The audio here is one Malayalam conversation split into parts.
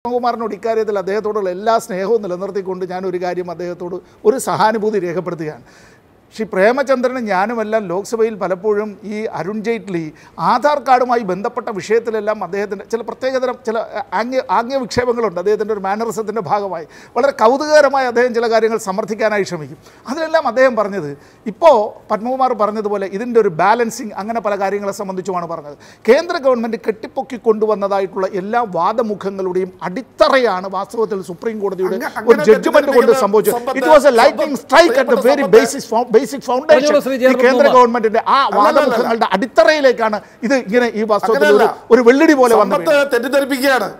കുമാറിനോട് ഇക്കാര്യത്തിൽ അദ്ദേഹത്തോടുള്ള എല്ലാ സ്നേഹവും നിലനിർത്തിക്കൊണ്ട് ഞാൻ ഒരു കാര്യം അദ്ദേഹത്തോട് ഒരു സഹാനുഭൂതി രേഖപ്പെടുത്തുകയാണ് ശ്രീ പ്രേമചന്ദ്രനും ഞാനുമെല്ലാം ലോക്സഭയിൽ പലപ്പോഴും ഈ അരുൺ ജെയ്റ്റ്ലി ആധാർ കാർഡുമായി ബന്ധപ്പെട്ട വിഷയത്തിലെല്ലാം അദ്ദേഹത്തിൻ്റെ ചില പ്രത്യേകതരം ചില ആംഗ്യ ആംഗ്യ വിക്ഷേപങ്ങളുണ്ട് അദ്ദേഹത്തിൻ്റെ ഒരു മാനറിസത്തിൻ്റെ ഭാഗമായി വളരെ കൗതുകകരമായി അദ്ദേഹം ചില കാര്യങ്ങൾ സമർത്ഥിക്കാനായി ശ്രമിക്കും അതിലെല്ലാം അദ്ദേഹം പറഞ്ഞത് ഇപ്പോൾ പത്മകുമാർ പറഞ്ഞതുപോലെ ഇതിൻ്റെ ഒരു ബാലൻസിങ് അങ്ങനെ പല കാര്യങ്ങളെ സംബന്ധിച്ചുമാണ് പറഞ്ഞത് കേന്ദ്ര ഗവൺമെൻറ് കെട്ടിപ്പൊക്കി കൊണ്ടുവന്നതായിട്ടുള്ള എല്ലാ വാദമുഖങ്ങളുടെയും അടിത്തറയാണ് വാസ്തവത്തിൽ സുപ്രീം കോടതിയുടെ അങ്ങ- ഒരു അങ്ങനെ ജഡ്ജ്മെന്റ് കൊണ്ട് തെറ്റിദ്ധരിപ്പിക്കുന്ന സംഭവിച്ചത് സമ്പത്ത് ഇറ്റ് വാസ് എ ലൈറ്റിംഗ് സമ്പത്ത് സ്ട്രൈക്ക് അറ്റ് ദ വെരി പ്രിയപ്പെട്ട ബേസിക് ബേസിക് ഫൗണ്ടേഷൻ പറഞ്ഞോളൂ ശ്രീ ഈ ജയപ്രകാശ് കേന്ദ്ര കുമാർ. ഗവൺമെന്റിന്റെ ആ വാദമുഖങ്ങളുടെ അടിത്തറയിലേക്കാണ് ഇത് ഇങ്ങനെ ഈ വാസ്തവത്തിൽ ഒരു അങ്ങനെയല്ല. ഒരു വെള്ളിടി പോലെ വന്നു സമ്പത്ത് തെറ്റിദ്ധരിപ്പിക്കുകയാണ്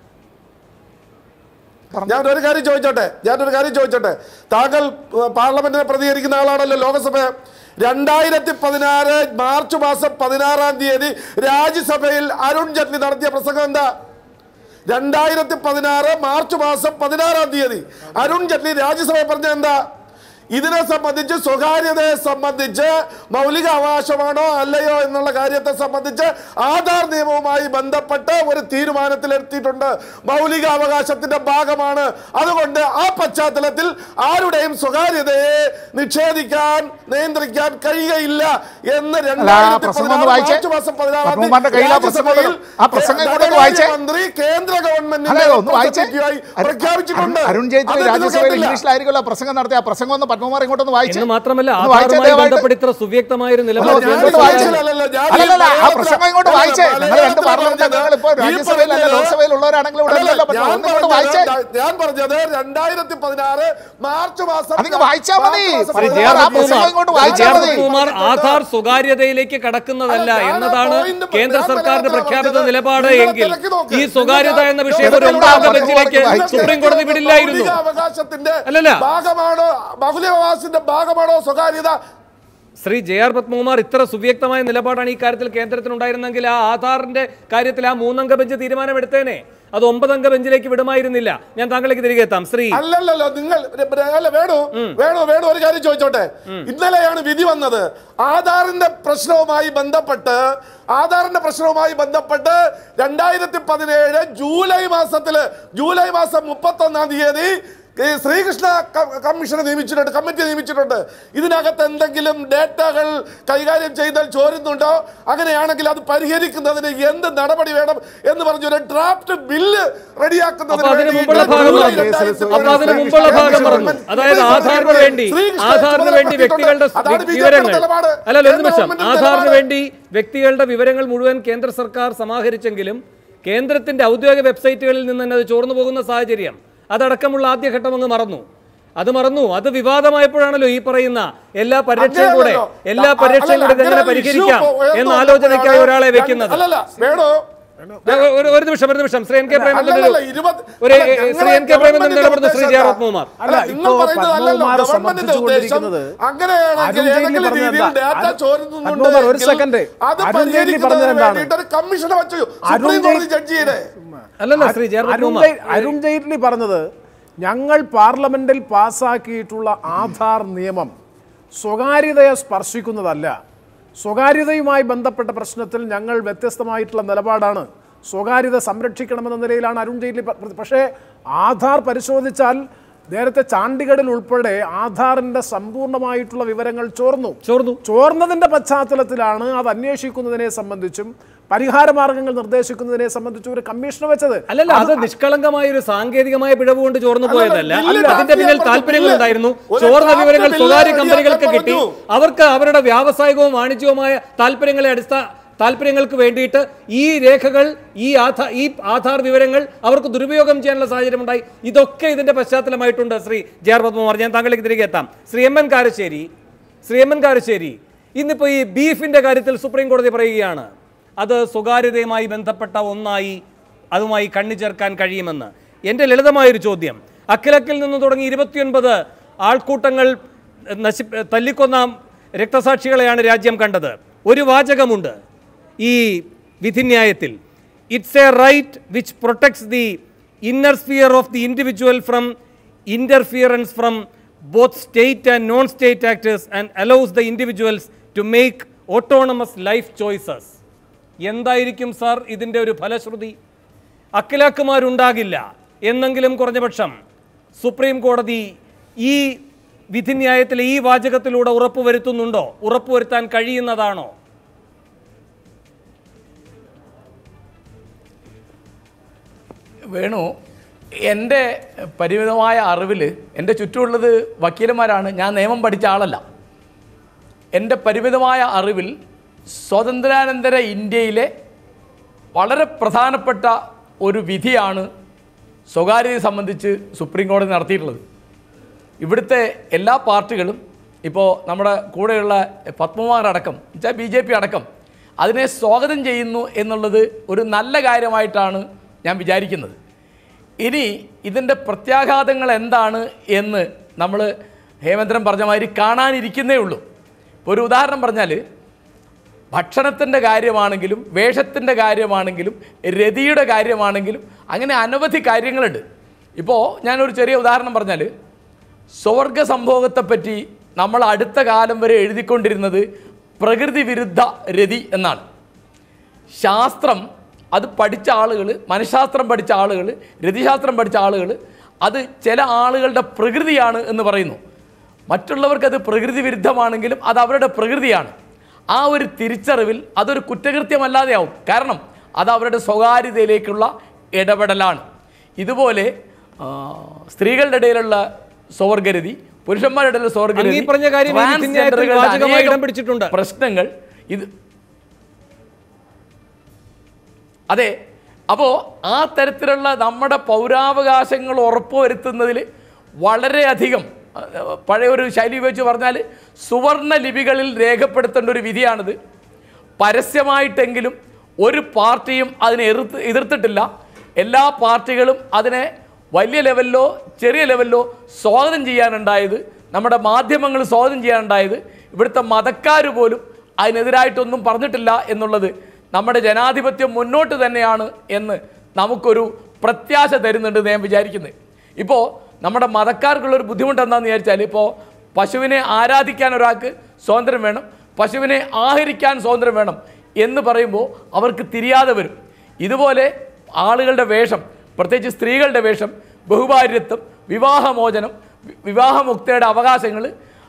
ഞാൻ ഒരു കാര്യം ചോദിച്ചോട്ടെ ഞാൻ ഒരു കാര്യം ചോദിച്ചോട്ടെ താങ്കൾ ഏഹ്, പാർലമെന്റിനെ പ്രതികരിക്കുന്ന ആളാണല്ലോ ലോകസഭ രണ്ടായിരത്തി പതിനാറ് മാർച്ച് മാസം പതിനാറാം തീയതി രാജ്യസഭയിൽ അരുൺ ജെയ്റ്റ്ലി നടത്തിയ പ്രസംഗം എന്താ രണ്ടായിരത്തി പതിനാറ് മാർച്ച് മാസം പതിനാറാം തീയതി അരുൺ ജെയ്റ്റ്ലി രാജ്യസഭയിൽ പറഞ്ഞ എന്താ ഇതിനെ സംബന്ധിച്ച് സ്വകാര്യതയെ സംബന്ധിച്ച് മൗലിക അവകാശമാണോ അല്ലയോ എന്നുള്ള കാര്യത്തെ സംബന്ധിച്ച് ആധാർ നിയമവുമായി ബന്ധപ്പെട്ട് ഒരു തീരുമാനത്തിലെത്തിയിട്ടുണ്ട് മൗലിക അവകാശത്തിന്റെ ഭാഗമാണ് അതുകൊണ്ട് ആ പശ്ചാത്തലത്തിൽ ആരുടെയും സ്വകാര്യതയെ നിഷേധിക്കാൻ നിയന്ത്രിക്കാൻ കഴിയുകയില്ല എന്ന് രണ്ടായിരത്തി പ്രസംഗം ഒന്ന് പതിനാറ് വായിച്ചേ. മാർച്ച് മാസം പതിനാറാം തീയതി പത്മകുമാറിന്റെ കയ്യിൽ ആ പ്രസംഗം രാജ്യസഭയിൽ ഉണ്ടല്ലോ. ആ പ്രസംഗം ഇങ്ങോട്ടൊന്ന് വായിച്ചേ. മന്ത്രി കേന്ദ്ര അല്ല ഗവൺമെന്റിന്റെ ഒന്ന് വായിച്ചേ representative-ആയി അരുൺ- പ്രഖ്യാപിച്ചിട്ടുണ്ട് അരുൺ ജെയ്റ്റ്ലി അത് നിങ്ങൾ രാജ്യസഭയിൽ കേട്ടില്ല. ഇംഗ്ലീഷിലായിരിക്കുമല്ലോ ആ പ്രസംഗം നടത്തിയ ആ പ്രസംഗം ഒന്ന് പത്മകുമാർ ഇങ്ങോട്ടൊന്ന് വായിച്ചേ എന്ന് മാത്രമല്ല ഒന്ന് വായിച്ചേ ആധാറുമായി ദയവായിട്ട്. ബന്ധപ്പെട്ട് ഇത്ര സുവ്യക്തമായ ഒരു അല്ല, നിലപാട് ഞാൻ കേന്ദ്ര ഇങ്ങോട്ട് സർക്കാർ വായിച്ചേ. അല്ലല്ല, ഞാൻ ഈ അല്ലല്ല, ആ മലയാളത്തിലാ- പ്രസംഗം ഇങ്ങോട്ട് അല്ല, വായിച്ചേ നിങ്ങൾ രണ്ട് മലയാളത്തിലാ പാർലമെന്റ് പറഞ്ഞത്. അംഗങ്ങൾ ഇപ്പോൾ ഈ രാജ്യസഭയിലല്ല പറഞ്ഞത് ലോക്സഭയിലുള്ളവരാണെങ്കിലും ഇവിടെ അല്ലല്ല, ഉണ്ടല്ലോ അപ്പോൾ ഞാൻ ഒന്നിങ്ങോട്ട് വായിച്ചേ പറഞ്ഞത് ഞാൻ പറഞ്ഞത് രണ്ടായിരത്തി പതിനാറ് മാർച്ച് മാസം അതിങ്ങ് വായിച്ചാ മതി. മാർച്ച് മാസം ശ്രീ ശ്രീ പതിനാറാം ജയറാം ജയറാം തീയതി പ്രസംഗം ഇങ്ങോട്ട് കുമാർ വായിച്ചാൽ ജയറാം മതി. കുമാർ ആധാർ സ്വകാര്യതയിലേക്ക് കടക്കുന്നതല്ല അല്ല, ഞാൻ ആ എന്നതാണ് point കേന്ദ്ര ഞാൻ സർക്കാരിന്റെ മലയാളത്തിലാ പ്രഖ്യാപിത പറഞ്ഞത്. നിലപാട് നിങ്ങൾ എങ്കിൽ തിരക്കി നോക്ക്. ഈ സ്വകാര്യത എന്ന നിങ്ങൾ വിഷയം ഒരു തിരക്കി ഒമ്പതാം നോക്ക്. ബെഞ്ചിലേക്ക് വായിച്ചേ. സുപ്രീം കോടതി വിടില്ലായിരുന്നു മൗലിക അവകാശത്തിന്റെ അല്ലല്ല. ഭാഗമാണോ മൗലികാവകാശത്തിന്റെ ഭാഗമാണോ സ്വകാര്യത ശ്രീ ജെ ആർ പത്മകുമാർ ഇത്ര സുവ്യക്തമായ നിലപാടാണ് ഈ കാര്യത്തിൽ കേന്ദ്രത്തിനുണ്ടായിരുന്നെങ്കിൽ ആ ആധാറിന്റെ കാര്യത്തിൽ ആ മൂന്നംഗ ബെഞ്ച് തീരുമാനമെടുത്തേനെ അത് ഒമ്പതംഗ ബെഞ്ചിലേക്ക് വിടുമായിരുന്നില്ല ഞാൻ താങ്കളിലേക്ക് തിരികെ എത്താം ശ്രീ അല്ലല്ലല്ലോ നിങ്ങൾ അല്ല വേണു വേണു വേണു ഒരു കാര്യം ചോദിച്ചോട്ടെ ഇന്നലെയാണ് വിധി വന്നത് ആധാറിന്റെ പ്രശ്നവുമായി ബന്ധപ്പെട്ട് ആധാറിന്റെ പ്രശ്നവുമായി ബന്ധപ്പെട്ട് രണ്ടായിരത്തി പതിനേഴ് ജൂലൈ മാസത്തില് ജൂലൈ മാസം മുപ്പത്തി ഒന്നാം തീയതി ഈ ശ്രീകൃഷ്ണ ക- കമ്മീഷനെ നിയമിച്ചിട്ടുണ്ട് കമ്മിറ്റി നിയമിച്ചിട്ടുണ്ട് ഇതിനകത്ത് എന്തെങ്കിലും ഡേറ്റകൾ കൈകാര്യം ചെയ്താൽ ചോരുന്നുണ്ടോ അങ്ങനെയാണെങ്കിൽ അത് പരിഹരിക്കുന്നതിന് എന്ത് നടപടി വേണം എന്ന് പറഞ്ഞൊരു ഡ്രാഫ്റ്റ് ബില്ല് അപ്പൊ അതിന് മുമ്പുള്ള ഭാഗം മറന്നു അപ്പൊ അതിന് മുമ്പുള്ള ഭാഗം മറന്നു അതായത് ആധാറിന് വേണ്ടി ആധാറിന് വേണ്ടി വ്യക്തികളുടെ വിവരങ്ങൾ അല്ലല്ല ഒരു നിമിഷം ആധാറിന് വേണ്ടി വ്യക്തികളുടെ വിവരങ്ങൾ മുഴുവൻ കേന്ദ്ര സർക്കാർ സമാഹരിച്ചെങ്കിലും കേന്ദ്രത്തിന്റെ ഔദ്യോഗിക വെബ്സൈറ്റുകളിൽ നിന്ന് തന്നെ അത് ചോർന്നു പോകുന്ന സാഹചര്യം അതടക്കമുള്ള ആദ്യഘട്ടം അങ്ങ് മറന്നു അത് മറന്നു അത് വിവാദമായപ്പോഴാണല്ലോ ഈ പറയുന്ന എല്ലാ പരിരക്ഷയും കൂടെ എല്ലാ പരിരക്ഷയും കൂടെ ഇതെങ്ങനെ പരിഹരിക്കാം എന്ന ആലോചനയ്ക്കായി ഒരാളെ വെക്കുന്നത് അല്ലല്ല വേണോ ഒരു- ഒരു- ഒരു നിമിഷം ഒരു നിമിഷം ശ്രീ എൻ കെ പ്രേമചന്ദ്രൻ അല്ലല്ല, ഇരുപത്- ഒരു അല്ല, ശ്രീ ഞങ്ങളെ എൻ കെ പ്രേമചന്ദ്രൻ ഗവൺമെന്റിന്റെ ഇടപെടുന്നു ശ്രീ ഉദ്ദേശം ജയരത്നകുമാർ അല്ല, അല്ല, നിങ്ങൾ ഇപ്പോ പറയുന്നത് അല്ലല്ലോ പത്മകുമാർ ഗവൺമെന്റിന്റെ ഉദ്ദേശം സമർത്ഥിച്ചുകൊണ്ടിരിക്കുന്നത് അങ്ങനെയാണെങ്കിൽ അരുൺ ജെയ്റ്റ്ലി ഏതെങ്കിലും പറഞ്ഞത് രീതിയിൽ എന്താ? ഡാറ്റ അരുൺ- ചോരുന്നുണ്ട് പത്മകുമാർ ഒരു എങ്കിൽ സെക്കൻഡ്. അത് അരുൺ ജെയ്റ്റ്ലി പരിഹരിക്കുന്നതിന് പറഞ്ഞത് എന്താണ്? വേണ്ടിയിട്ട് ഒരു കമ്മീഷനെ വെച്ചു അരുൺ സുപ്രീം കോടതി ജെയ്റ്റ്ലി- ജഡ്ജിയുടെ അല്ലല്ല ശ്രീ അരുൺ ജയരത്നകുമാർ ജെയ്- അരുൺ ജെയ്റ്റ്ലി പറഞ്ഞത് ഞങ്ങൾ പാർലമെന്റിൽ പാസാക്കിയിട്ടുള്ള ആധാർ നിയമം സ്വകാര്യതയെ സ്പർശിക്കുന്നതല്ല സ്വകാര്യതയുമായി ബന്ധപ്പെട്ട പ്രശ്നത്തിൽ ഞങ്ങൾ വ്യത്യസ്തമായിട്ടുള്ള നിലപാടാണ് സ്വകാര്യത സംരക്ഷിക്കണമെന്ന നിലയിലാണ് അരുൺ ജെയ്റ്റ്ലി പ- പക്ഷേ ആധാർ പരിശോധിച്ചാൽ നേരത്തെ ചാണ്ടിഗഡിൽ ഉൾപ്പെടെ ആധാറിന്റെ സമ്പൂർണ്ണമായിട്ടുള്ള വിവരങ്ങൾ ചോർന്നു ചോർന്നു ചോർന്നതിന്റെ പശ്ചാത്തലത്തിലാണ് അത് അന്വേഷിക്കുന്നതിനെ സംബന്ധിച്ചും പരിഹാര മാർഗങ്ങൾ നിർദ്ദേശിക്കുന്നതിനെ സംബന്ധിച്ചും ഒരു കമ്മീഷനെ വെച്ചത് അല്ലല്ല അത് നിഷ്കളങ്കമായ ഒരു സാങ്കേതികമായ പിഴവ് കൊണ്ട് ചോർന്നു പോയതല്ല ബില്ല് അതിന്റെ പിന്നിൽ ഡ്രാഫ്റ്റ് താല്പര്യങ്ങൾ ബില്ല് ഉണ്ടായിരുന്നു ഒരു ചോർന്ന ഡ്രാഫ്റ്റ് വിവരങ്ങൾ ബില്ല് സ്വകാര്യ റെഡിയാക്കാൻ കമ്പനികൾക്ക് കിട്ടി പറഞ്ഞു. അവർക്ക് അവരുടെ വ്യാവസായികവും വാണിജ്യവുമായ താല്പര്യങ്ങളെ അടിസ്ഥാന താല്പര്യങ്ങൾക്ക് വേണ്ടിയിട്ട് ഈ രേഖകൾ ഈ ആധാർ ഈ ആധാർ വിവരങ്ങൾ അവർക്ക് ദുരുപയോഗം ചെയ്യാനുള്ള സാഹചര്യം ഉണ്ടായി ഇതൊക്കെ ഇതിന്റെ പശ്ചാത്തലമായിട്ടുണ്ട് ശ്രീ ജെ ആർ പത്മകുമാർ ഞാൻ താങ്കളിലേക്ക് തിരികെ എത്താം Shri M N Karassery Shri M N Karassery ഇന്നിപ്പോൾ ഈ ബീഫിന്റെ കാര്യത്തിൽ സുപ്രീം കോടതി പറയുകയാണ് അത് സ്വകാര്യതയുമായി ബന്ധപ്പെട്ട ഒന്നായി അതുമായി കണ്ണി ചേർക്കാൻ കഴിയുമെന്ന് എൻ്റെ ലളിതമായൊരു ചോദ്യം അഖിലക്കിൽ നിന്ന് തുടങ്ങി ഇരുപത്തിയൊൻപത് ആൾക്കൂട്ടങ്ങൾ നശി തല്ലിക്കൊന്ന രക്തസാക്ഷികളെയാണ് രാജ്യം കണ്ടത് ഒരു വാചകമുണ്ട് ഈ വിധിന്യായത്തിൽ it's a right which protects the inner sphere of the individual from interference from both state and non state actors and allows the individuals to make autonomous life choices എന്തായിരിക്കും സാർ ഇതിൻ്റെ ഒരു ഫലശ്രുതി അഖിലാക്കുമാരുണ്ടാകില്ല എന്നെങ്കിലും കുറഞ്ഞപക്ഷം സുപ്രീം കോടതി ഈ വിധിന്യായത്തിലെ ഈ വാചകത്തിലൂടെ ഉറപ്പുവരുത്തുന്നുണ്ടോ ഉറപ്പുവരുത്താൻ കഴിയുന്നതാണോ വേണു എൻ്റെ പരിമിതമായ അറിവിൽ എൻ്റെ ചുറ്റുമുള്ളത് വക്കീലന്മാരാണ് ഞാൻ നിയമം പഠിച്ച ആളല്ല എൻ്റെ പരിമിതമായ അറിവിൽ സ്വാതന്ത്ര്യാനന്തര ഇന്ത്യയിലെ വളരെ പ്രധാനപ്പെട്ട ഒരു വിധിയാണ് സ്വകാര്യതയെ സംബന്ധിച്ച് സുപ്രീം കോടതി നടത്തിയിട്ടുള്ളത് ഇവിടുത്തെ എല്ലാ പാർട്ടികളും ഇപ്പോൾ നമ്മുടെ കൂടെയുള്ള പത്മകുമാർ അടക്കം വെച്ചാൽ ബി ജെ പി അടക്കം അതിനെ സ്വാഗതം ചെയ്യുന്നു എന്നുള്ളത് ഒരു നല്ല കാര്യമായിട്ടാണ് ഞാൻ വിചാരിക്കുന്നത് ഇനി ഇതിൻ്റെ പ്രത്യാഘാതങ്ങൾ എന്താണ് എന്ന് നമ്മൾ ഹേമേന്ദ്രൻ പറഞ്ഞ മാതിരി കാണാനിരിക്കുന്നേ ഉള്ളൂ ഇപ്പോൾ ഒരു ഉദാഹരണം പറഞ്ഞാൽ ഭക്ഷണത്തിൻ്റെ കാര്യമാണെങ്കിലും വേഷത്തിൻ്റെ കാര്യമാണെങ്കിലും രതിയുടെ കാര്യമാണെങ്കിലും അങ്ങനെ അനവധി കാര്യങ്ങളുണ്ട് ഇപ്പോൾ ഞാനൊരു ചെറിയ ഉദാഹരണം പറഞ്ഞാൽ സ്വർഗ സംഭോഗത്തെപ്പറ്റി നമ്മൾ അടുത്ത കാലം വരെ എഴുതിക്കൊണ്ടിരുന്നത് പ്രകൃതി വിരുദ്ധ രതി എന്നാണ് ശാസ്ത്രം അത് പഠിച്ച ആളുകൾ മനഃശാസ്ത്രം പഠിച്ച ആളുകൾ രതിശാസ്ത്രം പഠിച്ച ആളുകൾ അത് ചില ആളുകളുടെ പ്രകൃതിയാണ് എന്ന് പറയുന്നു മറ്റുള്ളവർക്കത് പ്രകൃതി വിരുദ്ധമാണെങ്കിലും അത് അവരുടെ പ്രകൃതിയാണ് ആ ഒരു തിരിച്ചറിവിൽ അതൊരു കുറ്റകൃത്യമല്ലാതെയാവും കാരണം അത് അവരുടെ സ്വകാര്യതയിലേക്കുള്ള ഇടപെടലാണ് ഇതുപോലെ ആ, സ്ത്രീകളുടെ ഇടയിലുള്ള സ്വർഗരതി പുരുഷന്മാരുടെ ഇടയിലുള്ള സ്വർഗരതി അങ്ങ് ഈ പറഞ്ഞ കാര്യം ഈ വിധിന്യായത്തിൽ ട്രാൻസ്ജെൻഡറുകളുടെ വാചകമായി അനേകം ഇടം പിടിച്ചിട്ടുണ്ട്. പ്രശ്നങ്ങൾ ഇത് അതെ അപ്പോൾ ആ തരത്തിലുള്ള നമ്മുടെ പൗരാവകാശങ്ങൾ ഉറപ്പുവരുത്തുന്നതിൽ വളരെയധികം അഹ്, പഴയ ഒരു ശൈലി ഉപയോഗിച്ച് പറഞ്ഞാൽ സുവർണ ലിപികളിൽ രേഖപ്പെടുത്തേണ്ട ഒരു വിധിയാണിത് പരസ്യമായിട്ടെങ്കിലും ഒരു പാർട്ടിയും അതിനെ എതിർത്ത് എതിർത്തിട്ടില്ല എല്ലാ പാർട്ടികളും അതിനെ വലിയ ലെവലിലോ ചെറിയ ലെവലിലോ സ്വാഗതം ചെയ്യാനുണ്ടായത് നമ്മുടെ മാധ്യമങ്ങൾ സ്വാഗതം ചെയ്യാനുണ്ടായത് ഇവിടുത്തെ മതക്കാർ പോലും അതിനെതിരായിട്ടൊന്നും പറഞ്ഞിട്ടില്ല എന്നുള്ളത് നമ്മുടെ ജനാധിപത്യം മുന്നോട്ട് തന്നെയാണ് എന്ന് നമുക്കൊരു പ്രത്യാശ തരുന്നുണ്ട് എന്ന് ഞാൻ വിചാരിക്കുന്നത് ഇപ്പോൾ നമ്മുടെ മതക്കാർക്കുള്ളൊരു ബുദ്ധിമുട്ട് എന്താണെന്ന് വിചാരിച്ചാൽ ഇപ്പോൾ പശുവിനെ ആരാധിക്കാൻ ഒരാൾക്ക് സ്വാതന്ത്ര്യം വേണം പശുവിനെ ആഹരിക്കാൻ സ്വാതന്ത്ര്യം വേണം എന്ന് പറയുമ്പോൾ അവർക്ക് തിരിയാതെ വരും ഇതുപോലെ ആളുകളുടെ വേഷം പ്രത്യേകിച്ച് സ്ത്രീകളുടെ വേഷം ബഹുഭാര്യത്വം വിവാഹമോചനം വി- വിവാഹമുക്തയുടെ അവകാശങ്ങൾ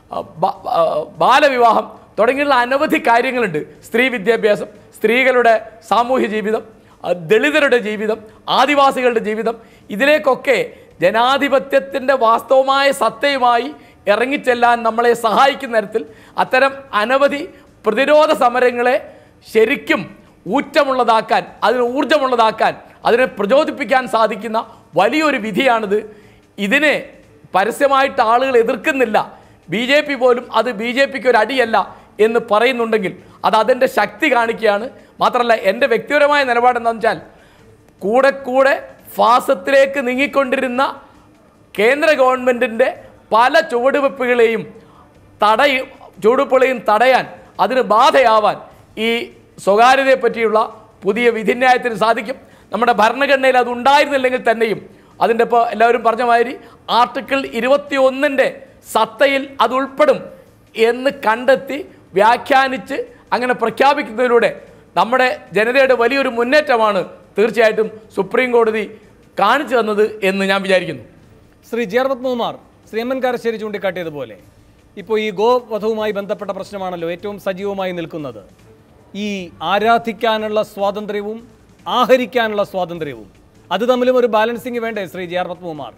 ബാലവിവാഹം തുടങ്ങിയുള്ള അനവധി കാര്യങ്ങളുണ്ട് സ്ത്രീ വിദ്യാഭ്യാസം സ്ത്രീകളുടെ സാമൂഹ്യ ജീവിതം ആ, ദളിതരുടെ ജീവിതം ആദിവാസികളുടെ ജീവിതം ഇതിലേക്കൊക്കെ ജനാധിപത്യത്തിൻ്റെ വാസ്തവമായ സത്തയുമായി ഇറങ്ങിച്ചെല്ലാൻ നമ്മളെ സഹായിക്കുന്ന തരത്തിൽ അത്തരം അനവധി പ്രതിരോധ സമരങ്ങളെ ശരിക്കും ഊറ്റമുള്ളതാക്കാൻ അതിന് ഊർജമുള്ളതാക്കാൻ അതിനെ പ്രചോദിപ്പിക്കാൻ സാധിക്കുന്ന വലിയൊരു വിധിയാണിത് ഇതിനെ പരസ്യമായിട്ട് ആളുകൾ എതിർക്കുന്നില്ല ബി ജെ പി പോലും അത് ബി ജെ പിക്ക് ഒരു അടിയല്ല എന്ന് പറയുന്നുണ്ടെങ്കിൽ അത് അതിൻ്റെ ശക്തി കാണിക്കുകയാണ് മാത്രമല്ല എൻ്റെ വ്യക്തിപരമായ നിലപാട് എന്താണെന്ന് വെച്ചാൽ കൂടെ കൂടെ ഫാസത്തിലേക്ക് നീങ്ങിക്കൊണ്ടിരുന്ന കേന്ദ്ര ഗവൺമെൻറ്റിൻ്റെ പല ചുവടുവെപ്പുകളെയും തടയും ചുവടുവെപ്പുകളെയും തടയാൻ അതിന് ബാധയാവാൻ ഈ സ്വകാര്യതയെ പറ്റിയുള്ള പുതിയ വിധിന്യായത്തിന് സാധിക്കും നമ്മുടെ ഭരണഘടനയിൽ അത് ഉണ്ടായിരുന്നില്ലെങ്കിൽ തന്നെയും അതിൻ്റെ ഇപ്പോൾ എല്ലാവരും പറഞ്ഞ മാതിരി ആർട്ടിക്കിൾ ഇരുപത്തി ഒന്നിൻ്റെ സത്തയിൽ അത് ഉൾപ്പെടും എന്ന് കണ്ടെത്തി വ്യാഖ്യാനിച്ച് അങ്ങനെ പ്രഖ്യാപിക്കുന്നതിലൂടെ നമ്മുടെ ജനതയുടെ വലിയൊരു മുന്നേറ്റമാണ് തീർച്ചയായിട്ടും സുപ്രീം കോടതി കാണിച്ചു തന്നത് എന്ന് ഞാൻ വിചാരിക്കുന്നു Shri G R Padmakumar Shri M N Karassery ചൂണ്ടിക്കാട്ടിയതുപോലെ ഇപ്പോൾ ഈ ഗോവധവുമായി ബന്ധപ്പെട്ട പ്രശ്നമാണല്ലോ ഏറ്റവും സജീവമായി നിൽക്കുന്നത് ഈ ആരാധിക്കാനുള്ള സ്വാതന്ത്ര്യവും ആഹരിക്കാനുള്ള സ്വാതന്ത്ര്യവും അത് തമ്മിലും ഒരു ബാലൻസിങ് വേണ്ടേ ശ്രീ ജി ആർ പത്മകുമാർ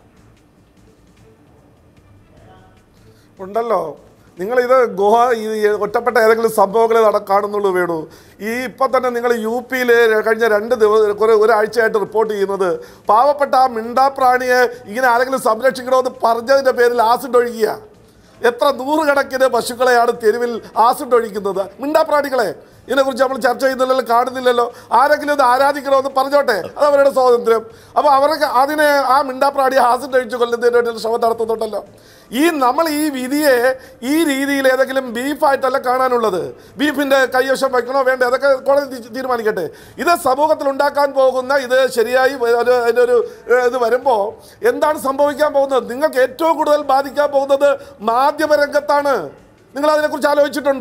ഉണ്ടല്ലോ നിങ്ങൾ ഇത് ഗുഹ ഈ ഒറ്റപ്പെട്ട ഏതെങ്കിലും സംഭവങ്ങളെ നട കാണുന്നുള്ളൂ വേണു ഈ ഇപ്പം തന്നെ നിങ്ങൾ യു പിയിൽ കഴിഞ്ഞ രണ്ട് ദിവസം കുറെ ഒരാഴ്ചയായിട്ട് റിപ്പോർട്ട് ചെയ്യുന്നത് പാവപ്പെട്ട ആ മിണ്ടാപ്രാണിയെ ഇങ്ങനെ ആരെങ്കിലും സംരക്ഷിക്കണമെന്ന് പറഞ്ഞതിൻ്റെ പേരിൽ ആസിഡ് ഒഴുകിയ എത്ര നൂറുകണക്കിന് പശുക്കളെയാണ് തെരുവിൽ ആസിഡ് ഒഴിക്കുന്നത് മിണ്ടാപ്രാണികളെ ഇതിനെക്കുറിച്ച് നമ്മൾ ചർച്ച ചെയ്യുന്നില്ലല്ലോ കാണുന്നില്ലല്ലോ ആരെങ്കിലും ഇത് ആരാധിക്കണമെന്ന് പറഞ്ഞോട്ടെ അത് അവരുടെ സ്വാതന്ത്ര്യം അപ്പോൾ അവർക്ക് അതിനെ ആ മിണ്ടാപ്രാണിയെ ആസിഡ് ഒഴിച്ച് കൊല്ലുന്നതിന് വേണ്ടി ശ്രമം നടത്തുന്നുണ്ടല്ലോ ഈ നമ്മൾ ഈ വിധിയെ ഈ രീതിയിൽ ഏതെങ്കിലും ബീഫായിട്ടല്ല കാണാനുള്ളത് ബീഫിൻ്റെ കൈവശം വയ്ക്കണോ വേണ്ടേ അതൊക്കെ കോടതി തീ- തീരുമാനിക്കട്ടെ ഇത് സമൂഹത്തിൽ ഉണ്ടാക്കാൻ പോകുന്ന ഇത് ശരിയായി വ- ഒരു അതിൻ്റെ ഒരു ഏഹ്, ഇത് വരുമ്പോൾ എന്താണ് സംഭവിക്കാൻ പോകുന്നത് നിങ്ങൾക്ക് ഏറ്റവും കൂടുതൽ ബാധിക്കാൻ പോകുന്നത് മാധ്യമരംഗത്താണ് നിങ്ങൾ അതിനെക്കുറിച്ച് ആലോചിച്ചിട്ടുണ്ടോ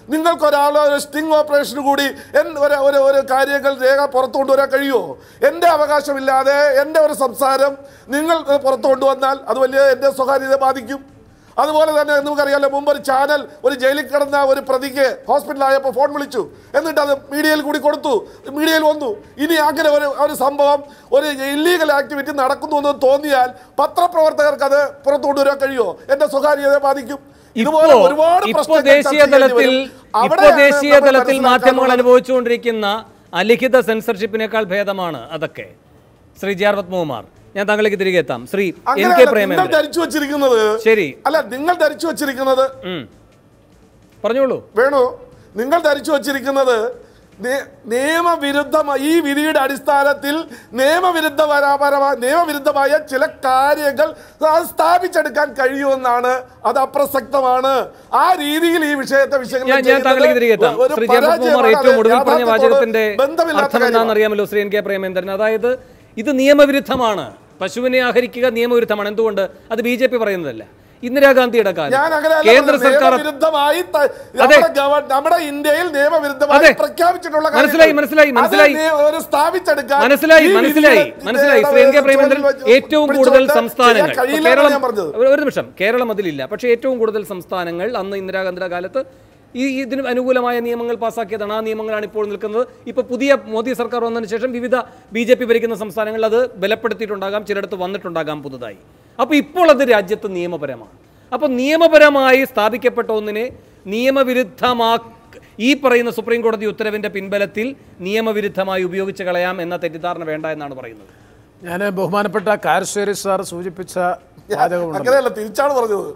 നിങ്ങൾക്കൊരാൾ ഒരു സ്റ്റിംഗ് ഓപ്പറേഷൻ കൂടി എൻ- ഒരു ഒരു ഒരു കാര്യങ്ങൾ രേഖ പുറത്തു കൊണ്ടുവരാൻ കഴിയുമോ എൻ്റെ അവകാശമില്ലാതെ എൻ്റെ ഒരു സംസാരം നിങ്ങൾ ഏഹ്, പുറത്തു കൊണ്ടുവന്നാൽ അത് വലിയ എൻ്റെ സ്വകാര്യതയെ ബാധിക്കും അതുപോലെ തന്നെ നമുക്കറിയാലോ മുമ്പ് ഒരു ചാനൽ ഒരു ജയിലിൽ കിടന്ന ഒരു പ്രതിക്ക് ഹോസ്പിറ്റലായപ്പോൾ ഫോൺ വിളിച്ചു എന്നിട്ട് അത് മീഡിയയിൽ കൂടി കൊടുത്തു മീഡിയയിൽ വന്നു ഇനി അങ്ങനെ ഒരു ഒരു സംഭവം ഒരു ഇല്ലീഗൽ ആക്ടിവിറ്റി നടക്കുന്നു എന്ന് തോന്നിയാൽ പത്രപ്രവർത്തകർക്ക് അത് പുറത്തു കൊണ്ടുവരാൻ കഴിയുമോ എൻ്റെ സ്വകാര്യതയെ ബാധിക്കും ഇതുപോലെ ഇപ്പോ ഒരുപാട് ഇപ്പോ പ്രശ്നങ്ങൾ ദേശീയ ചർച്ച ചെയ്യേണ്ടി തലത്തിൽ വരും. ഇപ്പോ അവിടെയാണ് ദേശീയ നമ്മൾ തലത്തിൽ മാധ്യമങ്ങൾ മനസ്സിലാക്കാനുള്ളത്. അനുഭവിച്ചുകൊണ്ടിരിക്കുന്ന അലിഖിത സെൻസർഷിപ്പിനേക്കാൾ ഭേദമാണ് അതൊക്കെ ശ്രീ ജി ആർ പത്മകുമാർ ഞാൻ താങ്കളിലേക്ക് തിരികെ എത്താം ശ്രീ എൻ കെ അങ്ങനെയല്ല നിങ്ങൾ പ്രേമേന്ദ്രൻ ധരിച്ചു വെച്ചിരിക്കുന്നത് ശരി. അല്ല നിങ്ങൾ ധരിച്ചു വെച്ചിരിക്കുന്നത് ഉം. പറഞ്ഞോളൂ വേണു നിങ്ങൾ ധരിച്ചു വച്ചിരിക്കുന്നത് നേ- നിയമവിരുദ്ധമായ ഈ വിധിയുടെ അടിസ്ഥാനത്തിൽ നിയമവിരുദ്ധപരമായ നിയമവിരുദ്ധമായ ചില കാര്യങ്ങൾ അത് സ്ഥാപിച്ചെടുക്കാൻ കഴിയുമെന്നാണ് അത് അപ്രസക്തമാണ് ആ രീതിയിൽ ഈ വിഷയത്തെ വിശകലനം ഞാൻ ഞാൻ ചെയ്യുന്നത് താങ്കളിലേക്ക് തിരികെ എത്താം ഒരു ശ്രീ ജയപത്മകുമാർ പരാജയമാണ്. ഏറ്റവും അത് ഒടുവിൽ പറഞ്ഞ യാഥാർത്ഥ്യത്തോട് വാചകത്തിന്റെ ബന്ധമില്ലാത്ത അർത്ഥം കാര്യമാണ്. എന്താണെന്ന് അറിയാമല്ലോ ശ്രീ എൻ കെ പ്രേമേന്ദ്രൻ അതായത് ഇത് നിയമവിരുദ്ധമാണ് പശുവിനെ ആഹരിക്കുക നിയമവിരുദ്ധമാണ് എന്തുകൊണ്ട് അത് ബി ജെ പി പറയുന്നതല്ല ഇന്ദിരാഗാന്ധിയുടെ ഞാൻ കാലം അങ്ങനെ കേന്ദ്ര സർക്കാർ നിയമവിരുദ്ധമായി ത- അതെ. നമ്മുടെ ഗവ- നമ്മുടെ ഇന്ത്യയിൽ നിയമവിരുദ്ധമായി അതെ. പ്രഖ്യാപിച്ചിട്ടുള്ള മനസ്സിലായി, കാര്യങ്ങൾ. മനസ്സിലായി, അത് മനസ്സിലായി. നേ- ഒരു സ്ഥാപിച്ചെടുക്കാൻ മനസ്സിലായി ഈ മനസ്സിലായി വിധിയുടെ- മനസ്സിലായി ഇതിന്റെ ശ്രീ എൻ കെ ചുവട്ടിൽ പ്രേമേന്ദ്രൻ വെച്ച് ഏറ്റവും പിടിച്ചുകൊണ്ട് കൂടുതൽ ചെയ്യാൻ സംസ്ഥാനങ്ങൾ ഇപ്പോ കഴിയില്ലെന്നാണ് കേരളം ഞാൻ പറഞ്ഞത് ഒരു ഒരു നിമിഷം കേരളം അതിലില്ല പക്ഷേ ഏറ്റവും കൂടുതൽ സംസ്ഥാനങ്ങൾ അന്ന് ഇന്ദിരാഗാന്ധിയുടെ കാലത്ത് ഈ ഇതിന് അനുകൂലമായ നിയമങ്ങൾ പാസ്സാക്കിയതാണ് ആ നിയമങ്ങളാണ് ഇപ്പോൾ നിൽക്കുന്നത് ഇപ്പോൾ പുതിയ മോദി സർക്കാർ വന്നതിന് ശേഷം വിവിധ ബി ജെ പി ഭരിക്കുന്ന സംസ്ഥാനങ്ങളിൽ അത് ബലപ്പെടുത്തിയിട്ടുണ്ടാകാം ചിലയിടത്ത് വന്നിട്ടുണ്ടാകാം പുതുതായി അപ്പോൾ ഇപ്പോൾ അത് രാജ്യത്ത് നിയമപരമാണ് അപ്പോൾ നിയമപരമായി സ്ഥാപിക്കപ്പെട്ട ഒന്നിനെ നിയമവിരുദ്ധമാ ഈ പറയുന്ന സുപ്രീം കോടതി ഉത്തരവിന്റെ പിൻബലത്തിൽ നിയമവിരുദ്ധമായി ഉപയോഗിച്ച് കളയാം എന്ന തെറ്റിദ്ധാരണ വേണ്ട എന്നാണ് പറയുന്നത് ഞാൻ ബഹുമാനപ്പെട്ട കാരശ്ശേരി സാർ സൂചിപ്പിച്ച വാചകമുണ്ട് അങ്ങനെയല്ല തിരിച്ചാണ് പറഞ്ഞത്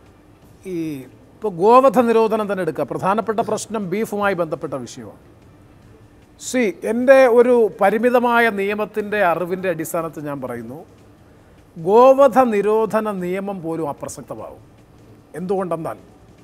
ഈ ഇപ്പോൾ ഗോവധ നിരോധനം തന്നെ എടുക്കുക പ്രധാനപ്പെട്ട പ്രശ്നം ബീഫുമായി ബന്ധപ്പെട്ട വിഷയമാണ് സി എൻ്റെ ഒരു പരിമിതമായ നിയമത്തിൻ്റെ അറിവിൻ്റെ അടിസ്ഥാനത്തിൽ ഞാൻ പറയുന്നു ഗോവധ നിരോധന നിയമം പോലും അപ്രസക്തമാവും എന്തുകൊണ്ടെന്നാൽ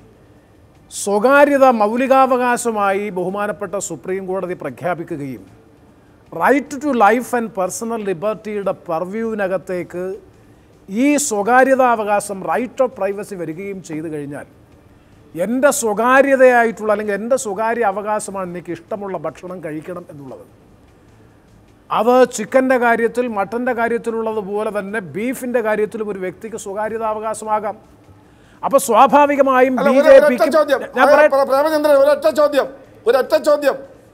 സ്വകാര്യത മൗലികാവകാശമായി ബഹുമാനപ്പെട്ട സുപ്രീം കോടതി പ്രഖ്യാപിക്കുകയും right to life and personal ലിബർട്ടിയുടെ പർവ്യൂവിനകത്തേക്ക് ഈ സ്വകാര്യതാവകാശം റൈറ്റ് ഓഫ് പ്രൈവസി വരികയും ചെയ്തു കഴിഞ്ഞാൽ എൻ്റെ സ്വകാര്യതയായിട്ടുള്ള അല്ലെങ്കിൽ എൻ്റെ സ്വകാര്യ അവകാശമാണ് എനിക്ക് ഇഷ്ടമുള്ള ഭക്ഷണം കഴിക്കണം എന്നുള്ളത് അത് ചിക്കൻ്റെ കാര്യത്തിൽ മട്ടൻ്റെ കാര്യത്തിലുള്ളതുപോലെ തന്നെ ബീഫിൻ്റെ കാര്യത്തിലും ഒരു വ്യക്തിക്ക് സ്വകാര്യതാവകാശമാകാം അപ്പോൾ സ്വാഭാവികമായും അല്ല, ബി ഒരു- ജെ ഒരൊറ്റ പിക്ക് ചോദ്യം ഞാൻ അതെ, പറയട്ടെ പ്ര- പ്രേമചന്ദ്രൻ ഒരൊറ്റ ചോദ്യം ഒരൊറ്റ ചോദ്യം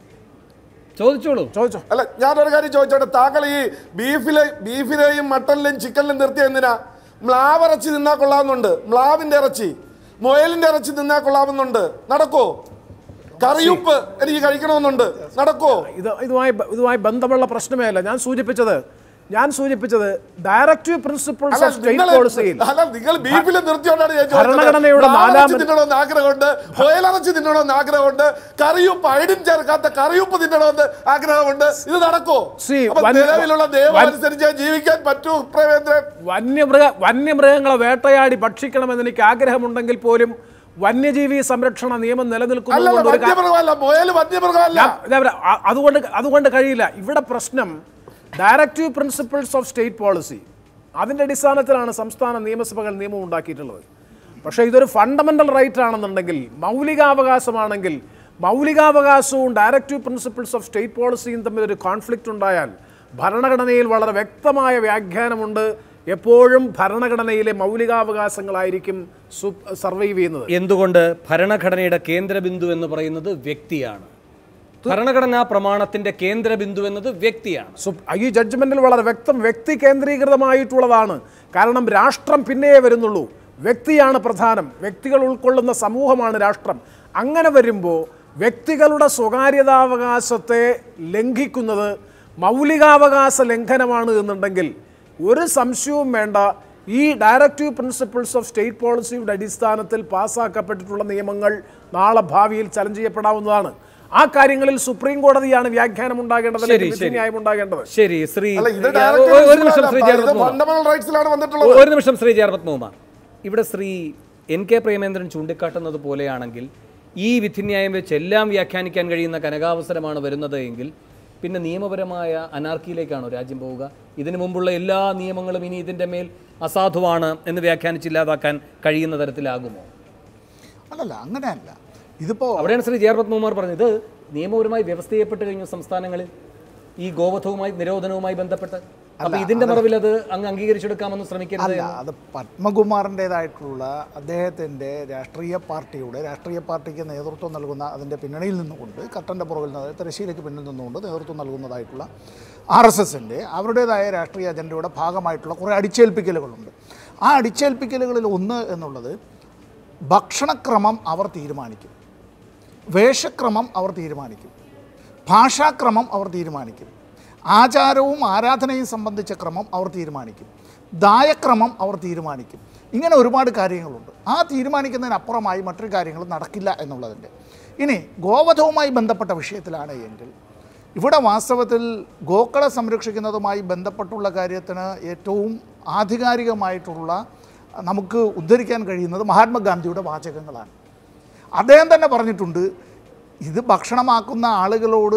ചോദിച്ചോളൂ ചോദിച്ചോ അല്ല ഞാനൊരു കാര്യം ചോദിച്ചോട്ടെ താങ്കൾ ഈ ബീഫിലെ ബീഫിലെയും മട്ടനിലെയും ചിക്കനിലും നിർത്തിയ എന്തിനാ മ്ലാവ് ഇറച്ചി തിന്നാ കൊള്ളാമെന്നുണ്ട് മ്ലാവിന്റെ ഇറച്ചി മുയലിന്റെ ഇറച്ചി തിന്നാ കൊള്ളാമെന്നുണ്ട് നടക്കോ കറിയുപ്പ് എനിക്ക് കഴിക്കണമെന്നുണ്ട് നടക്കോ ഇത് ഇതുമായി ബ- ഇതുമായി ബന്ധമുള്ള പ്രശ്നമേ അല്ല ഞാൻ സൂചിപ്പിച്ചത് ഞാൻ സൂചിപ്പിച്ചത് ഡയറക്റ്റീവ് പ്രിൻസിപ്പിൾസ് അല്ല ഓഫ് സ്റ്റേറ്റ് നിങ്ങൾ പോളിസിയിൽ അല്ല നിങ്ങൾ ബീഫിൽ നിർത്തിയോണ്ടാണ് ഞാൻ ചോദിച്ചത്. ഭരണഘടനയുടെ മ്ലാവ് നാലാം- ഇറച്ചി തിന്നണമെന്ന് ആഗ്രഹമുണ്ട് മുയലിറച്ചി തിന്നണമെന്ന് ആഗ്രഹമുണ്ട് കറിയുപ്പ് ഐഡിൻ ചേർക്കാത്ത കറിയുപ്പ് തിന്നണമെന്ന് ആഗ്രഹമുണ്ട് ഇത് നടക്കോ See, അപ്പൊ വൻ- നിലവിലുള്ള നിയമം വൻ- അനുസരിച്ച് ജീവിക്കാൻ പറ്റൂ പ്രേമേന്ദ്രൻ വന്യമൃഗ വന്യമൃഗങ്ങളെ വേട്ടയാടി ഭക്ഷിക്കണമെന്ന് എനിക്ക് ആഗ്രഹമുണ്ടെങ്കിൽ പോലും വന്യജീവി സംരക്ഷണ നിയമം അല്ലല്ല നിലനിൽക്കുന്നത് ഒരു കാ- വന്യമൃഗമല്ല മുയൽ വന്യമൃഗമല്ല ഞാൻ- ഞാൻ പറയാം, അ- അതുകൊണ്ട് അതുകൊണ്ട് കഴിയില്ല ഇവിടെ പ്രശ്നം directive principles of state policy അതിൻ്റെ അടിസ്ഥാനത്തിലാണ് സംസ്ഥാന നിയമസഭകൾ നിയമം ഉണ്ടാക്കിയിട്ടുള്ളത് പക്ഷേ ഇതൊരു ഫണ്ടമെൻ്റൽ റൈറ്റ് ആണെന്നുണ്ടെങ്കിൽ മൗലികാവകാശമാണെങ്കിൽ മൗലികാവകാശവും ഡയറക്റ്റീവ് പ്രിൻസിപ്പിൾസ് ഓഫ് സ്റ്റേറ്റ് പോളിസിയും തമ്മിൽ ഒരു കോൺഫ്ലിക്റ്റ് ഉണ്ടായാൽ ഭരണഘടനയിൽ വളരെ വ്യക്തമായ വ്യാഖ്യാനമുണ്ട് എപ്പോഴും ഭരണഘടനയിലെ മൗലികാവകാശങ്ങളായിരിക്കും സർവൈവ് ചെയ്യുന്നത് എന്തുകൊണ്ട് ഭരണഘടനയുടെ കേന്ദ്രബിന്ദു എന്ന് പറയുന്നത് വ്യക്തിയാണ് ഭരണഘടനാ പ്രമാണത്തിന്റെ കേന്ദ്രബിന്ദു എന്നത് വ്യക്തിയാണ് സു- ഈ ജഡ്ജ്മെന്റിൽ വളരെ വ്യക്തം വ്യക്തി കേന്ദ്രീകൃതമായിട്ടുള്ളതാണ് കാരണം രാഷ്ട്രം പിന്നെയേ വരുന്നുള്ളൂ വ്യക്തിയാണ് പ്രധാനം വ്യക്തികൾ ഉൾക്കൊള്ളുന്ന സമൂഹമാണ് രാഷ്ട്രം അങ്ങനെ വരുമ്പോൾ വ്യക്തികളുടെ സ്വകാര്യതാവകാശത്തെ ലംഘിക്കുന്നത് മൗലികാവകാശ ലംഘനമാണ് എന്നുണ്ടെങ്കിൽ ഒരു സംശയവും വേണ്ട ഈ ഡയറക്റ്റീവ് പ്രിൻസിപ്പിൾസ് ഓഫ് സ്റ്റേറ്റ് പോളിസിയുടെ അടിസ്ഥാനത്തിൽ പാസ്സാക്കപ്പെട്ടിട്ടുള്ള നിയമങ്ങൾ നാളെ ഭാവിയിൽ ചലഞ്ച് ചെയ്യപ്പെടാവുന്നതാണ് ആ കാര്യങ്ങളിൽ സുപ്രീം കോടതിയാണ് വ്യാഖ്യാനം ഉണ്ടാകേണ്ടത് ശരി, അല്ലെങ്കിൽ ശരി. വിധിന്യായം ഉണ്ടാകേണ്ടത് ശരി ശ്രീ അല്ല ഇത് ഒരു- ഒരു നിമിഷം ശ്രീ ഡയറക്റ്റ് ജയപത്മകുമാർ ഫണ്ടമെന്റൽ റൈറ്റ്സിലാണ് വന്നിട്ടുള്ളത് ഒരു നിമിഷം ശ്രീ ജയപത്മകുമാർ ഇവിടെ ശ്രീ എൻ കെ പ്രേമേന്ദ്രൻ ചൂണ്ടിക്കാട്ടുന്നത് പോലെയാണെങ്കിൽ ഈ വിധിന്യായം വെച്ച് എല്ലാം വ്യാഖ്യാനിക്കാൻ കഴിയുന്ന കനകാവസരമാണ് വരുന്നത് എങ്കിൽ പിന്നെ നിയമപരമായ അനാർക്കിയിലേക്കാണോ രാജ്യം പോവുക ഇതിനു മുമ്പുള്ള എല്ലാ നിയമങ്ങളും ഇനി ഇതിൻ്റെ മേൽ അസാധുവാണ് എന്ന് വ്യാഖ്യാനിച്ചില്ലാതാക്കാൻ കഴിയുന്ന തരത്തിലാകുമോ അല്ലല്ല അങ്ങനെയല്ല ഇതിപ്പോൾ അവിടെയാണ് ശ്രീ ജെ ആർ പത്മകുമാർ പറഞ്ഞത് ഇത് നിയമപരമായി വ്യവസ്ഥ ചെയ്യപ്പെട്ട് കഴിഞ്ഞു സംസ്ഥാനങ്ങളിൽ ഈ ഗോവധവുമായി നിരോധനവുമായി ബന്ധപ്പെട്ട് അപ്പൊ ഇതിന്റെ മറവിൽ അത് അങ്ങ് അംഗീകരിച്ചെടുക്കാമെന്ന് ശ്രമിക്കരുത് അല്ല അത് പത്മകുമാറിൻ്റെതായിട്ടുള്ള അദ്ദേഹത്തിൻ്റെ രാഷ്ട്രീയ പാർട്ടിയുടെ രാഷ്ട്രീയ പാർട്ടിക്ക് നേതൃത്വം നൽകുന്ന അതിൻ്റെ പിന്നണിയിൽ നിന്നുകൊണ്ട് കട്ടൻ്റെ പുറകിൽ നിന്ന് തിരശ്ശീലയ്ക്ക് പിന്നിൽ നിന്നുകൊണ്ട് നേതൃത്വം നൽകുന്നതായിട്ടുള്ള ആർ എസ് എസിൻ്റെ അവരുടേതായ രാഷ്ട്രീയ അജണ്ടയുടെ ഭാഗമായിട്ടുള്ള കുറേ അടിച്ചേൽപ്പിക്കലുകളുണ്ട് ആ അടിച്ചേൽപ്പിക്കലുകളിൽ ഒന്ന് എന്നുള്ളത് ഭക്ഷണക്രമം അവർ തീരുമാനിക്കും വേഷക്രമം അവർ തീരുമാനിക്കും ഭാഷാക്രമം അവർ തീരുമാനിക്കും ആചാരവും ആരാധനയും സംബന്ധിച്ച ക്രമം അവർ തീരുമാനിക്കും ദായക്രമം അവർ തീരുമാനിക്കും ഇങ്ങനെ ഒരുപാട് കാര്യങ്ങളുണ്ട് ആ തീരുമാനിക്കുന്നതിനപ്പുറമായി മറ്റൊരു കാര്യങ്ങൾ നടക്കില്ല എന്നുള്ളതിൻ്റെ ഇനി ഗോവധവുമായി ബന്ധപ്പെട്ട വിഷയത്തിലാണ് എങ്കിൽ ഇവിടെ വാസ്തവത്തിൽ ഗോക്കളെ സംരക്ഷിക്കുന്നതുമായി ബന്ധപ്പെട്ടുള്ള കാര്യത്തിന് ഏറ്റവും ആധികാരികമായിട്ടുള്ള നമുക്ക് ഉദ്ധരിക്കാൻ കഴിയുന്നത് മഹാത്മാഗാന്ധിയുടെ വാചകങ്ങളാണ് അദ്ദേഹം തന്നെ പറഞ്ഞിട്ടുണ്ട് ഇത് ഭക്ഷണമാക്കുന്ന ആളുകളോട്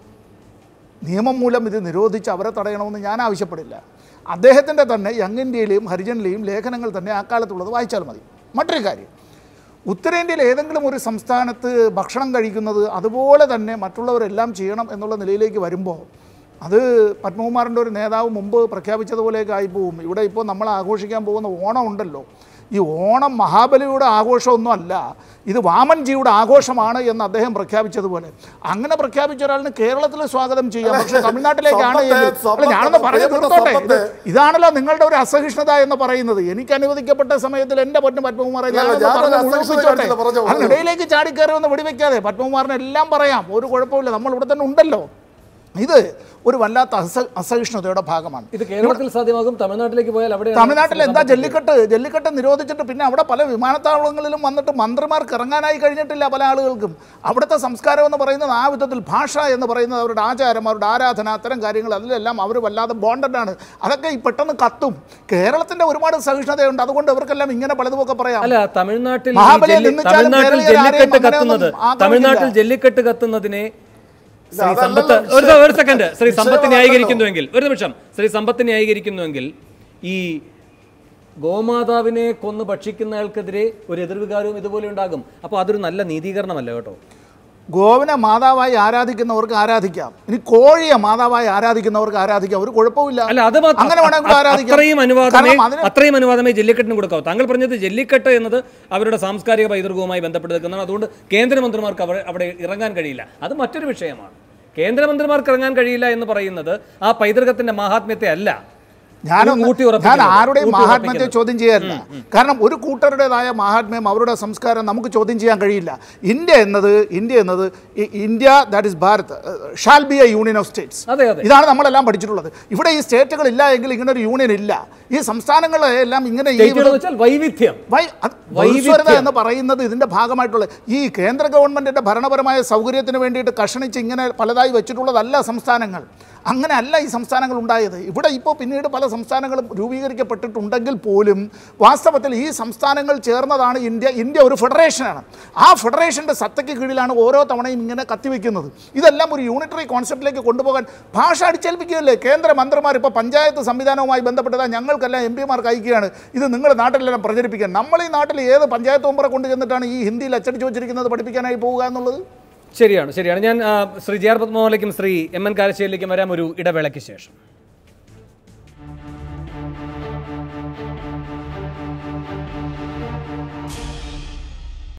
നിയമം മൂലം ഇത് നിരോധിച്ച് അവരെ തടയണമെന്ന് ഞാൻ ആവശ്യപ്പെടില്ല അദ്ദേഹത്തിൻ്റെ തന്നെ യങ് ഇന്ത്യയിലെയും ഹരിജനിലെയും ലേഖനങ്ങൾ തന്നെ ആ കാലത്തുള്ളത് വായിച്ചാൽ മതി മറ്റൊരു കാര്യം ഉത്തരേന്ത്യയിൽ ഏതെങ്കിലും ഒരു സംസ്ഥാനത്ത് ഭക്ഷണം കഴിക്കുന്നത് അതുപോലെ തന്നെ മറ്റുള്ളവരെല്ലാം ചെയ്യണം എന്നുള്ള നിലയിലേക്ക് വരുമ്പോൾ അത് പത്മകുമാറിൻ്റെ ഒരു നേതാവ് മുമ്പ് പ്രഖ്യാപിച്ചതുപോലെയൊക്കെ ആയിപ്പോവും ഇവിടെ ഇപ്പോൾ നമ്മൾ ആഘോഷിക്കാൻ പോകുന്ന ഓണം ഉണ്ടല്ലോ ഈ ഓണം മഹാബലിയുടെ ആഘോഷമൊന്നും അല്ല ഇത് വാമൻജിയുടെ ആഘോഷമാണ് എന്ന് അദ്ദേഹം പ്രഖ്യാപിച്ചതുപോലെ അങ്ങനെ പ്രഖ്യാപിച്ച ഒരാളിന് കേരളത്തിൽ സ്വാഗതം ചെയ്യാം പക്ഷേ തമിഴ്നാട്ടിലേക്കാണ് സമ്പത്ത്, എങ്കിൽ- അല്ല, ഞാനൊന്ന് സമ്പത്ത്, പറഞ്ഞു പ്രിയപ്പെട്ട നിർത്തോട്ടെ ഇത് സമ്പത്ത്. ഇതാണല്ലോ നിങ്ങളുടെ ഒരു അസഹിഷ്ണുത എന്ന് പറയുന്നത് എനിക്ക് അനുവദിക്കപ്പെട്ട സമയത്തിൽ എന്റെ പൊന്നു പത്മകുമാറെ അല്ല, ഞാനൊന്ന് ഞാനൊരു പറഞ്ഞ് അസഹിഷ്ണുത മുഴുമിപ്പിച്ചോട്ടെ. കാണിച്ചില്ല, പറഞ്ഞോ, പറഞ്ഞോ. അതിനിടയിലേക്ക് ചാടിക്കയറി ഒന്ന് വെടിവെക്കാതെ പത്മകുമാറിന് എല്ലാം പറയാം ഒരു കുഴപ്പമില്ല നമ്മൾ ഇവിടെ തന്നെ ഉണ്ടല്ലോ ഇത് ഒരു വല്ലാത്ത അസ അസഹിഷ്ണുതയുടെ ഭാഗമാണ് ഇത് കേരളത്തിൽ സാധ്യമാകും തമിഴ്നാട്ടിലേക്ക് പോയാൽ അവിടെ തമിഴ്നാട്ടിൽ എന്താ ജല്ലിക്കെട്ട് ജല്ലിക്കെട്ട് നിരോധിച്ചിട്ട് പിന്നെ അവിടെ പല വിമാനത്താവളങ്ങളിലും വന്നിട്ട് മന്ത്രിമാർക്ക് ഇറങ്ങാനായി കഴിഞ്ഞിട്ടില്ല പല ആളുകൾക്കും അവിടുത്തെ സംസ്കാരം എന്ന് പറയുന്നത് ആ വിധത്തിൽ ഭാഷ എന്ന് പറയുന്നത് അവരുടെ ആചാരം അവരുടെ ആരാധന അത്തരം കാര്യങ്ങൾ അതിലെല്ലാം അവർ വല്ലാതെ ബോണ്ടഡ് ആണ് അതൊക്കെ ഈ പെട്ടെന്ന് കത്തും കേരളത്തിന്റെ ഒരുപാട് സഹിഷ്ണുതയുണ്ട് അതുകൊണ്ട് ഇവർക്കെല്ലാം ഇങ്ങനെ പലതുമൊക്കെ പറയാം അല്ല തമിഴ്നാട്ടിൽ ഈ മഹാബലിയെ ജല്ലി- നിന്ദിച്ചാലും തമിഴ്നാട്ടിൽ കേരളീയർ ആരെയും ജല്ലിക്കെട്ട് അങ്ങനെയൊന്നും കത്തുന്നത് ആക്രമിക്കില്ല. തമിഴ്നാട്ടിൽ ജല്ലിക്കെട്ട് കത്തുന്നതിനെ ശ്രീ അതല്ലല്ലോ സമ്പത്ത് വിഷയം. ഒരു ഒരു സെക്കൻഡ് ശ്രീ വിഷയം സമ്പത്ത് അതല്ലല്ലോ. ന്യായീകരിക്കുന്നുവെങ്കിൽ ഒരു നിമിഷം ശ്രീ സമ്പത്ത് ന്യായീകരിക്കുന്നുവെങ്കിൽ ഈ ഗോമാതാവിനെ കൊന്ന് ഭക്ഷിക്കുന്നയാൾക്കെതിരെ ഒരു എതിർവികാരവും ഇതുപോലെ ഉണ്ടാകും അപ്പോൾ അതൊരു നല്ല നീതീകരണമല്ല കേട്ടോ ഗോവിനെ മാതാവായി ആരാധിക്കുന്നവർക്ക് ആരാധിക്കാം ഇനി കോഴിയെ മാതാവായി ആരാധിക്കുന്നവർക്ക് ആരാധിക്കാം ഒരു കുഴപ്പമില്ല അല്ല അത് മാത്രം അങ്ങനെ വേണമെങ്കിൽ അ- ആരാധിക്കാം അത്രയും അനുവാദമേ കാരണം അതിന് അത്രയും അനുവാദമേ ജല്ലിക്കെട്ടിന് കൊടുക്കാവൂ താങ്കൾ പറഞ്ഞത് ജല്ലിക്കെട്ട് എന്നത് അവരുടെ സാംസ്കാരിക പൈതൃകവുമായി ബന്ധപ്പെട്ട് നിൽക്കുന്നതാണ് അതുകൊണ്ട് കേന്ദ്രമന്ത്രിമാർക്ക് അവിടെ അവിടെ ഇറങ്ങാൻ കഴിയില്ല അത് മറ്റൊരു വിഷയമാണ് കേന്ദ്രമന്ത്രിമാർക്ക് ഇറങ്ങാൻ കഴിയില്ല എന്ന് പറയുന്നത് ആ പൈതൃകത്തിന്റെ മാഹാത്മ്യത്തെ അല്ല ഞാനൊന്ന് ഊട്ടി ഞാൻ ഉറപ്പിക്കുന്നത്. ആരുടെയും ഊട്ടി മഹാത്മ്യത്തെ ഉറപ്പിക്കുന്നത്. ചോദ്യം ചെയ്യാറില്ല കാരണം ഒരു കൂട്ടരുടേതായ മഹാത്മ്യം അവരുടെ സംസ്കാരം നമുക്ക് ചോദ്യം ചെയ്യാൻ കഴിയില്ല ഇന്ത്യ എന്നത് ഇന്ത്യ എന്നത് ഈ India that is Bharat shall be a union of states അതെ, അതെ. ഇതാണ് നമ്മളെല്ലാം പഠിച്ചിട്ടുള്ളത് ഇവിടെ ഈ സ്റ്റേറ്റുകൾ ഇല്ല എങ്കിൽ ഇങ്ങനെ ഒരു യൂണിയൻ ഇല്ല ഈ സംസ്ഥാനങ്ങളെ എല്ലാം ഇങ്ങനെ ഈ സ്റ്റേറ്റുകൾ എന്ന് വെച്ചാൽ വൈവിധ്യം വൈ അത് വൈവിധ്യം. ബഹുസ്വരത എന്ന് പറയുന്നത് ഇതിന്റെ ഭാഗമായിട്ടുള്ള ഈ കേന്ദ്ര ഗവൺമെന്റിന്റെ ഭരണപരമായ സൗകര്യത്തിന് വേണ്ടിയിട്ട് കഷണിച്ച് ഇങ്ങനെ പലതായി വെച്ചിട്ടുള്ളതല്ല സംസ്ഥാനങ്ങൾ അങ്ങനെ അല്ല ഈ സംസ്ഥാനങ്ങൾ ഉണ്ടായത് ഇവിടെ ഇപ്പോൾ പിന്നീട് പല സംസ്ഥാനങ്ങളും രൂപീകരിക്കപ്പെട്ടിട്ടുണ്ടെങ്കിൽ പോലും വാസ്തവത്തിൽ ഈ സംസ്ഥാനങ്ങൾ ചേർന്നതാണ് ഇന്ത്യ ഇന്ത്യ ഒരു ഫെഡറേഷനാണ് ആ ഫെഡറേഷൻ്റെ സത്തയ്ക്ക് കീഴിലാണ് ഓരോ തവണയും ഇങ്ങനെ കത്തിവെക്കുന്നത് ഇതെല്ലാം ഒരു യൂണിറ്ററി കോൺസെപ്റ്റിലേക്ക് കൊണ്ടുപോകാൻ ഭാഷ അടിച്ചേൽപ്പിക്കുകയല്ലേ കേന്ദ്ര മന്ത്രിമാർ ഇപ്പോൾ പഞ്ചായത്ത് സംവിധാനവുമായി ബന്ധപ്പെട്ടതാ ഞങ്ങൾക്കെല്ലാം എം പിമാർക്ക് അയക്കുകയാണ് ഇത് നിങ്ങൾ നാട്ടിലെല്ലാം പ്രചരിപ്പിക്കാൻ നമ്മൾ ഈ നാട്ടിൽ ഏത് പഞ്ചായത്ത് മെമ്പറെ കൊണ്ട് ചെന്നിട്ടാണ് ഈ ഹിന്ദിയിൽ അച്ചടിച്ച് വെച്ചിരിക്കുന്നത് പഠിപ്പിക്കാനായി പോവുക എന്നുള്ളത് ശരിയാണ് ശരിയാണ് ഞാൻ ആ, ശ്രീ ജെ ആർ പത്മോഹനിലേക്കും ശ്രീ എം എൻ കാരശ്ശേരിയിലേക്കും വരാം ഒരു ഇടവേളയ്ക്ക് ശേഷം